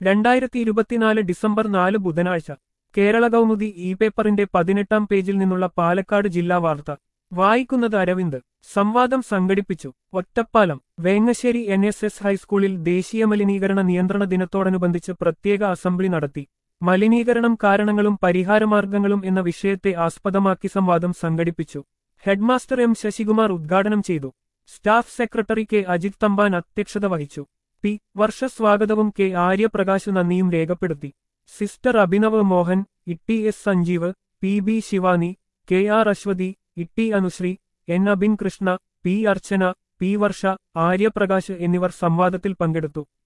രണ്ടായിരത്തി ഇരുപത്തിനാല് ഡിസംബർ നാല് ബുധനാഴ്ച കേരള കൗമുദി ഇ പേപ്പറിന്റെ പതിനെട്ടാം പേജിൽ നിന്നുള്ള പാലക്കാട് ജില്ലാ വാർത്ത വായിക്കുന്നത് അരവിന്ദ് സംവാദം സംഘടിപ്പിച്ചു Ottapalam Vengassery N S S ഹൈസ്കൂളിൽ ദേശീയ മലിനീകരണ നിയന്ത്രണ ദിനത്തോടനുബന്ധിച്ച് പ്രത്യേക അസംബ്ലി നടത്തി മലിനീകരണം കാരണങ്ങളും പരിഹാരമാർഗങ്ങളും എന്ന വിഷയത്തെ ആസ്പദമാക്കി സംവാദം സംഘടിപ്പിച്ചു ഹെഡ്മാസ്റ്റർ എം ശശികുമാർ ഉദ്ഘാടനം ചെയ്തു staff secretary K Ajith Thampan അധ്യക്ഷത വഹിച്ചു പി വർഷ സ്വാഗതവും കെ ആര്യപ്രകാശ് നന്ദിയും രേഖപ്പെടുത്തി sister Abhinav Mohan Itty S Sanjeev P B Shivani K R Aswathy Itty Anushree N Abin Krishna P Archana P Varsha Aryaprakash എന്നിവർ സംവാദത്തിൽ പങ്കെടുത്തു